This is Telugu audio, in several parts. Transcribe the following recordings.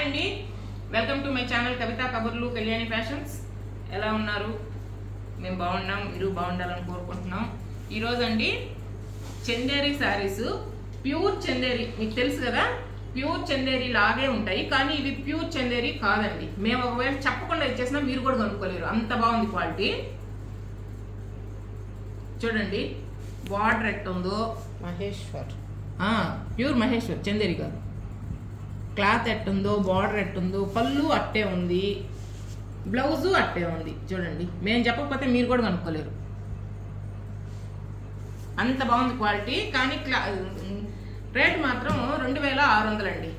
అండి welcome to my channel Kavitha కబుర్లు కళ్యాణి ఫ్యాషన్స్ ఎలా ఉన్నారు మేము బాగున్నాం మీరు బాగుండాలని కోరుకుంటున్నాం ఈరోజు అండి చందేరి శారీస్ ప్యూర్ చందేరి మీకు తెలుసు కదా ప్యూర్ చందేరి లాగే ఉంటాయి కానీ ఇవి ప్యూర్ చందేరి కాదండి మేము ఒకవేళ చెప్పకుండా ఇచ్చేసినా మీరు కూడా కనుక్కోలేరు అంత బాగుంది క్వాలిటీ చూడండి బార్డర్ ఎట్టుందో మహేశ్వర్ ఆ, ప్యూర్ మహేశ్వర్ చందేరి గారు క్లాత్ ఎట్టుందో బార్డర్ ఎట్టుందో పళ్ళు అట్టే ఉంది బ్లౌజు అట్టే ఉంది చూడండి మేము చెప్పకపోతే మీరు కూడా కనుక్కోలేరు అంత బాగుంది క్వాలిటీ కానీ క్లా రేట్ మాత్రం రెండు వేల ఆరు వందలండి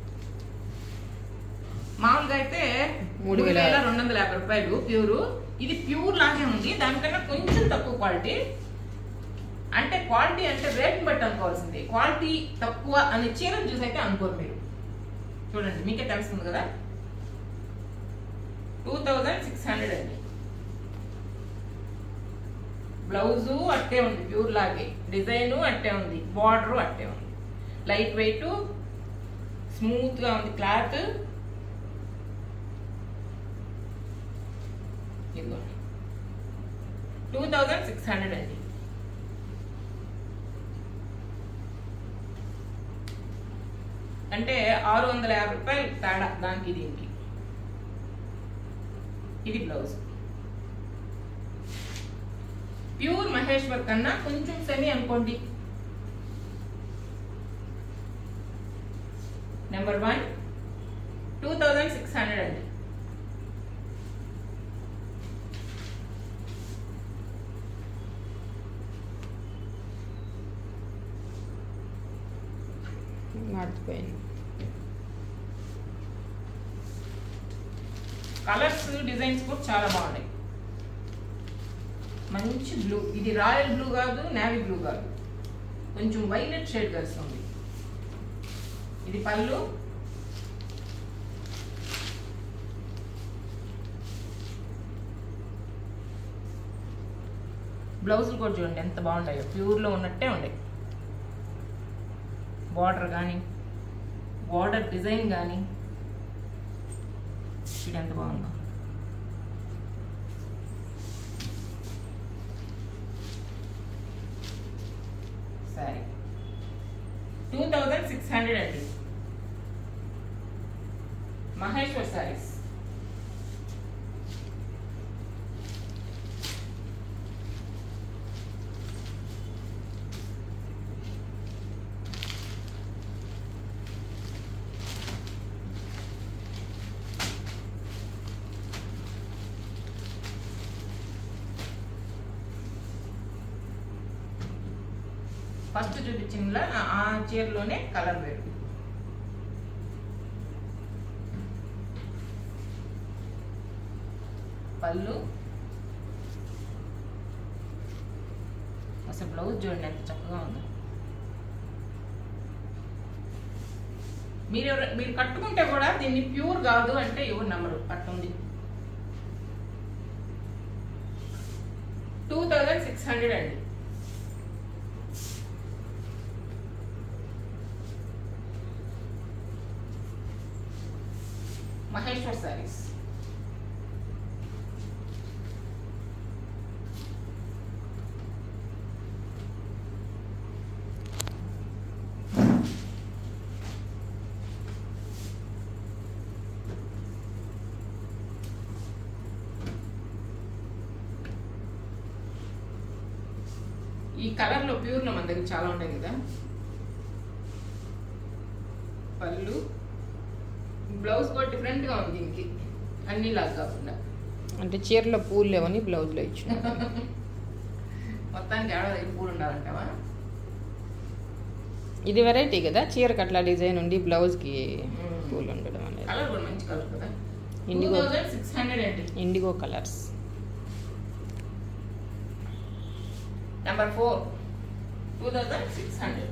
మామూలుగా అయితే మూడు మూడు వేల వేల రెండు వందల యాభై రూపాయలు ప్యూర్ ఇది ప్యూర్ లాగే ఉంది దానికన్నా కొంచెం తక్కువ క్వాలిటీ అంటే క్వాలిటీ అంటే రేట్ని బట్టి అనుకోవాల్సింది క్వాలిటీ తక్కువ అనే చీరను చూసి అయితే అనుకోరు మీరు చూడండి మీకే తెలుస్తుంది కదా టూ థౌజండ్ సిక్స్ హండ్రెడ్ అండి బ్లౌజు అట్టే ఉంది ప్యూర్ లాగే డిజైను అట్టే ఉంది బార్డరు అట్టే ఉంది లైట్ వెయిట్ స్మూత్ గా ఉంది క్లాత్ ఇదిగోండి టూ థౌజండ్ సిక్స్ హండ్రెడ్ అండి అంటే ఆరు వందల యాభై రూపాయలు తేడా దానికి దీనికి ఇది బ్లౌజ్ ప్యూర్ మహేశ్వర్ కన్నా కొంచెం సెమీ అనుకోండి number one two thousand six hundred అండి మర్చిపోయింది కలర్స్ డిజైన్స్ కూడా చాలా బాగున్నాయి మంచి బ్లూ ఇది రాయల్ బ్లూ కాదు నేవీ బ్లూ కాదు కొంచెం వైలెట్ షేడ్ కలుస్తుంది ఇది పళ్ళు బ్లౌజులు కూడా చూడండి ఎంత బాగుంటాయో ప్యూర్లో ఉన్నట్టే ఉన్నాయి బార్డర్ కానీ బార్డర్ డిజైన్ కానీ ఇది ఎంత బాగుందో సరే టూ థౌజండ్ సిక్స్ హండ్రెడ్ అండి మహేశ్వర్ సారీస్ ఫస్ట్ చూపించిన ఆ చీరలోనే కలర్ వేరు పళ్ళు అసలు బ్లౌజ్ చూడండి ఎంత చక్కగా ఉందో మీరు ఎవరు- మీరు కట్టుకుంటే కూడా దీన్ని ప్యూర్ కాదు అంటే ఎవరు నమ్మరు అట్టుంది టూ థౌజండ్ సిక్స్ హండ్రెడ్ అండి మహేశ్వర్ సారీస్ ఈ కలర్ లో ప్యూర్ లో మన దగ్గర చాలా ఉంటాయి కదా పళ్ళు బ్లౌజ్ కూడా డిఫరెంట్ గా ఉంది దీనికి అన్ని లాగా కాకుండా అంటే చీరలో పూలు లేవని బ్లౌజ్లో ఇచ్చిన మొత్తానికి ఏడాది పూలు ఉండాలంటావా ఇది వెరైటీ కదా చీరకు అట్లా డిజైన్ ఉండి బ్లౌజ్కి మ్మ్. పూలు ఉండడం అనేది కలర్ కూడా మంచి కలర్ కదా two indigo thousand six hundred అండి indigo colours number four two thousand six hundred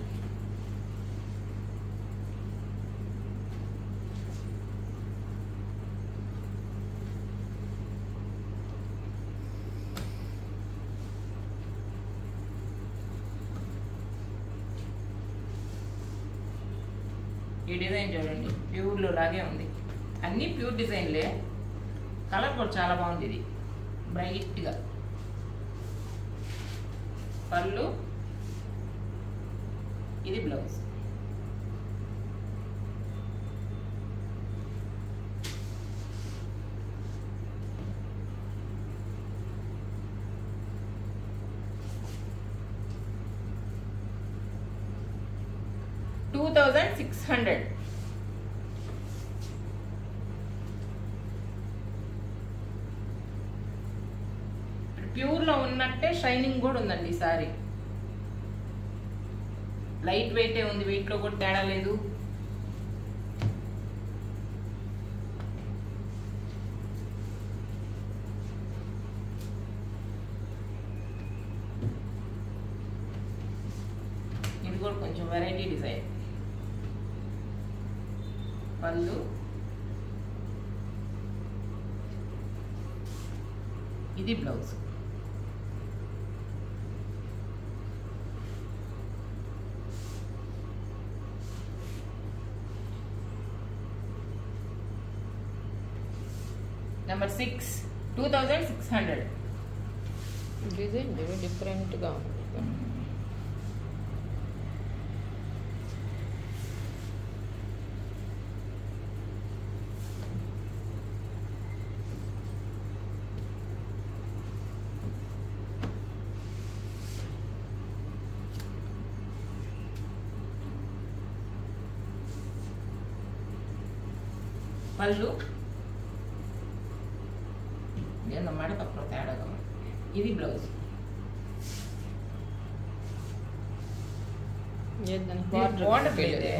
ఈ డిజైన్ చూడండి ప్యూర్లో లాగే ఉంది అన్నీ ప్యూర్ డిజైన్లే కలర్ కూడా చాలా బాగుంది ఇది బ్రైట్గా పళ్ళు ఇది blouse two thousand six hundred ప్యూర్లో ఉన్నట్టే షైనింగ్ కూడా ఉందండి ఈ సారీ లైట్ వెయిటే ఉంది వెయిట్లో కూడా తేడా లేదు ఇది కూడా కొంచెం వెరైటీ డిజైన్ పళ్ళు ఇది blouse number six two thousand six hundred design చూడు డిఫరెంట్గా ఉంది పళ్ళు ఏందో మడకప్పుడు తేడాగా ఉంది. ఇది బ్లౌజ్ ఏదని బార్డర్ లేదే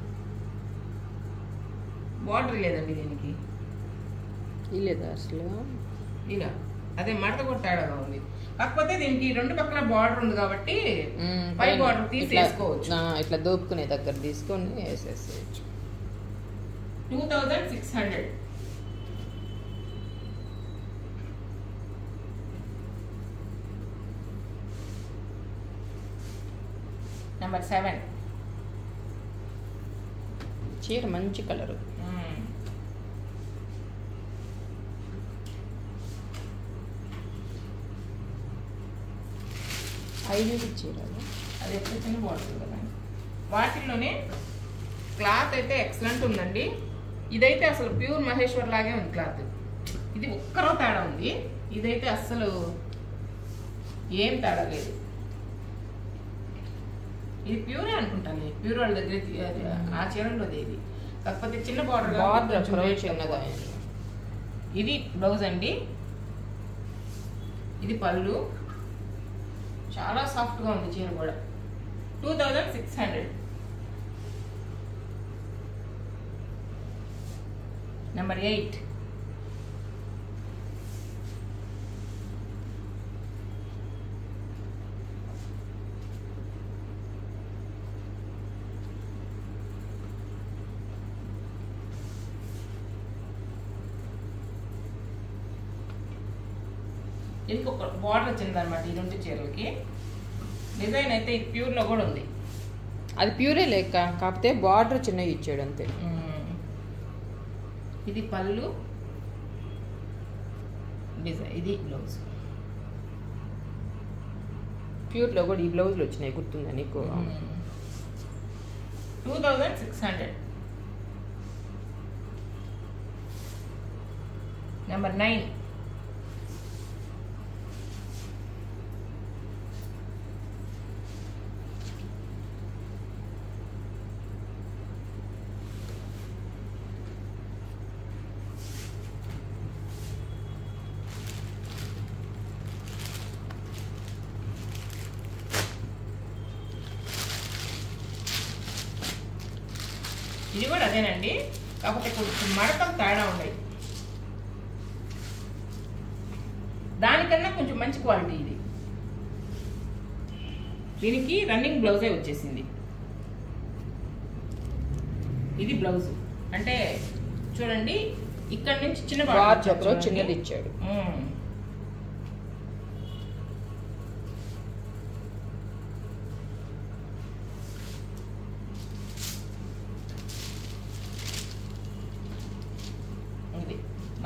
బార్డర్ లేదండి దీనికి ఇల్లేదా అసలు ఇలా అదే మడత కూడా తేడాగా ఉంది కాకపోతే దీనికి రెండు పక్కల బార్డర్ ఉంది కాబట్టి మ్మ్, పై పైన border తీసి ఇట్లా- వేసుకోవచ్చు. ఆ, ఇట్లా దోపుకునే దగ్గర తీసుకొని వేసేసేయచ్చు two thousand six hundred number seven చీర మంచి కలరు ఐదు చీర అది ఎప్పుడు చిన్న బాటిల్ కదా వాటిల్లోనే క్లాత్ అయితే ఎక్సలెంట్ ఉందండి ఇదైతే అసలు ప్యూర్ మహేశ్వర్ లాగే ఉంది క్లాత్ ఇది ఒక్కరో తేడా ఉంది ఇదైతే అస్సలు ఏం తేడా లేదు ఇది ప్యూరే అనుకుంటాను ప్యూర్ వాళ్ళ దగ్గర తీ- అది ఆ చీరలోది ఇది కాకపోతే చిన్న బార్డర్ బార్డర్ అక్కడ చిన్నగా ఇది బ్లౌజ్ అండి ఇది పళ్ళు చాలా సాఫ్ట్గా ఉంది చీర కూడా two thousand six hundred number eight దీనికి ఒక బార్డర్ వచ్చింది అనమాట ఈ రెండు చీరలకి డిజైన్ అయితే ఇది ప్యూర్లో కూడా ఉంది అది ప్యూరే లేక కాకపోతే బార్డర్ చిన్నగా ఇచ్చాడు అంతే మ్మ్. ఇది పళ్ళు డిజైన్ ఇది బ్లౌజ్ ప్యూర్లో కూడా ఈ బ్లౌజులు వచ్చినాయి గుర్తుందా నీకు two thousand six hundred number nine ఇది కూడా అదేనండి కాకపోతే కొంచెం మడతలు తేడా ఉన్నాయి దానికన్నా కొంచెం మంచి క్వాలిటీ ఇది దీనికి రన్నింగ్ బ్లౌజే వచ్చేసింది ఇది బ్లౌజ్ అంటే చూడండి ఇక్కడ నుంచి చిన్న border బార్డర్ ఇచ్చారు ఒకరో చూడండి. చిన్నది ఇచ్చాడు మ్మ్.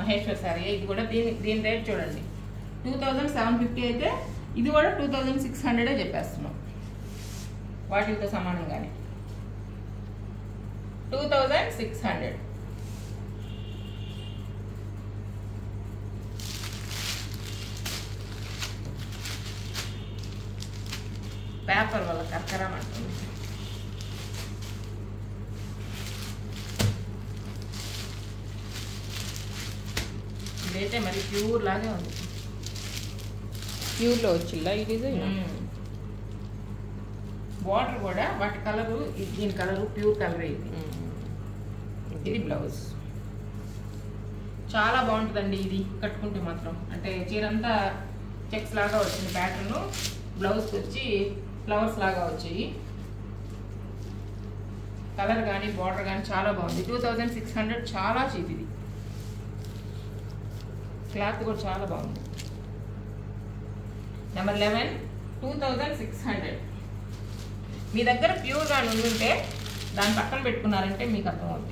మహేశ్వర్ సారీ ఇది కూడా దీని దీని రేట్ చూడండి టూ థౌజండ్ సెవెన్ ఫిఫ్టీ అయితే ఇది కూడా టూ థౌజండ్ సిక్స్ హండ్రెడే చెప్పేస్తున్నాం వాటితో సమానంగానే two thousand six hundred paper వల్ల కరకరం అంటుంది ఇదైతే మరి ప్యూర్ లాగే ఉంది ప్యూర్లో వచ్చిల్లా ఈ డిజైన్ బార్డర్ కూడా వాటి కలరు దీని కలరు ప్యూర్ కలర్ ఇది ఇది బ్లౌజ్ చాలా బాగుంటుందండి ఇది కట్టుకుంటే మాత్రం అంటే చీర అంతా చెక్స్ లాగా వచ్చింది ప్యాటర్న్ బ్లౌజ్కి వచ్చి ఫ్లవర్స్ లాగా వచ్చాయి కలర్ కానీ బార్డర్ కానీ చాలా బాగుంది టూ థౌజండ్ సిక్స్ హండ్రెడ్ చాలా చీప్ ఇది క్లాత్ కూడా చాలా బాగుంది number eleven two thousand six hundred మీ దగ్గర ప్యూర్గా ఉండుంటే దాని పక్కన పెట్టుకున్నారంటే మీకు అర్థమవుతుంది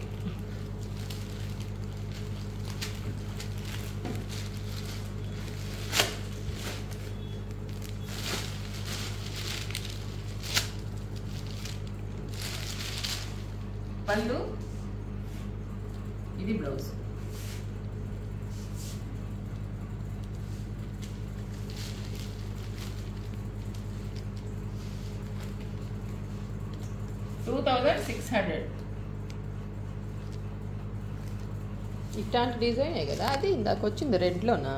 పళ్ళు ఇది blouse two thousand six hundred ఇట్లాంటి డిజైనే కదా అది ఇందాక వచ్చింది రెడ్లోనా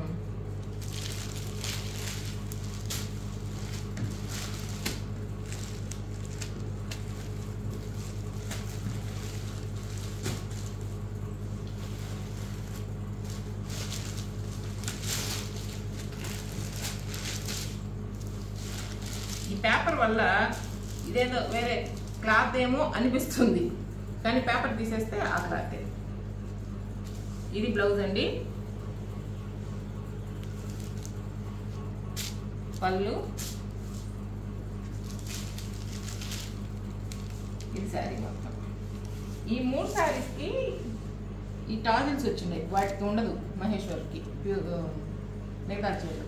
ఈ పేపర్ వల్ల ఇదేదో వేరే క్లాత్ ఏమో అనిపిస్తుంది కానీ పేపర్ తీసేస్తే ఆ క్లాతే ఇది బ్లౌజ్ అండి పళ్ళు ఇది శారీ మొత్తం ఈ మూడు శారీస్కి ఈ టాజిల్స్ వచ్చినాయి వాటికి ఉండదు మహేశ్వర్కి మిగతా చీరలు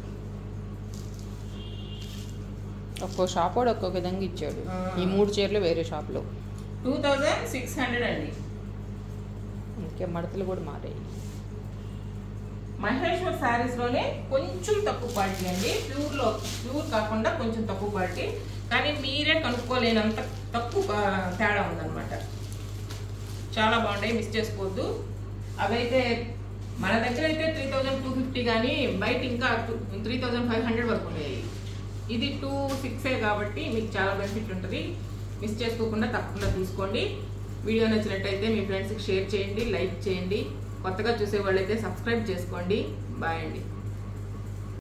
ఒక్కో షాప్ వాడు ఒక్కొక్క విధంగా ఇచ్చాడు ఆ. ఈ మూడు చీరలు వేరే షాప్లో టూ థౌజండ్ సిక్స్ హండ్రెడ్ అండి ఇంకే మడతలు కూడా మారాయి మహేశ్వర్ శారీస్ లోనే కొంచెం తక్కువ క్వాలిటీ అండి ప్యూర్ లో ప్యూర్ కాకుండా కొంచెం తక్కువ క్వాలిటీ కానీ మీరే కనుక్కోలేనంత తక్కువ ఆ, తేడా ఉందన్నమాట చాలా బాగుంటాయి మిస్ చేసుకోవద్దు అవైతే మన దగ్గర అయితే త్రీ థౌజండ్ టూ ఫిఫ్టీ కానీ బయట ఇంకా త్రీ థౌజండ్ ఫైవ్ హండ్రెడ్ వరకు ఉంటాయి ఇది టూ సిక్సే కాబట్టి మీకు చాలా బెనిఫిట్ ఉంటుంది మిస్ చేసుకోకుండా తప్పకుండా తీసుకోండి వీడియో నచ్చినట్టయితే మీ ఫ్రెండ్స్కి షేర్ చేయండి లైక్ చేయండి కొత్తగా చూసే వాళ్ళైతే సబ్స్క్రైబ్ చేసుకోండి బాయ్ అండి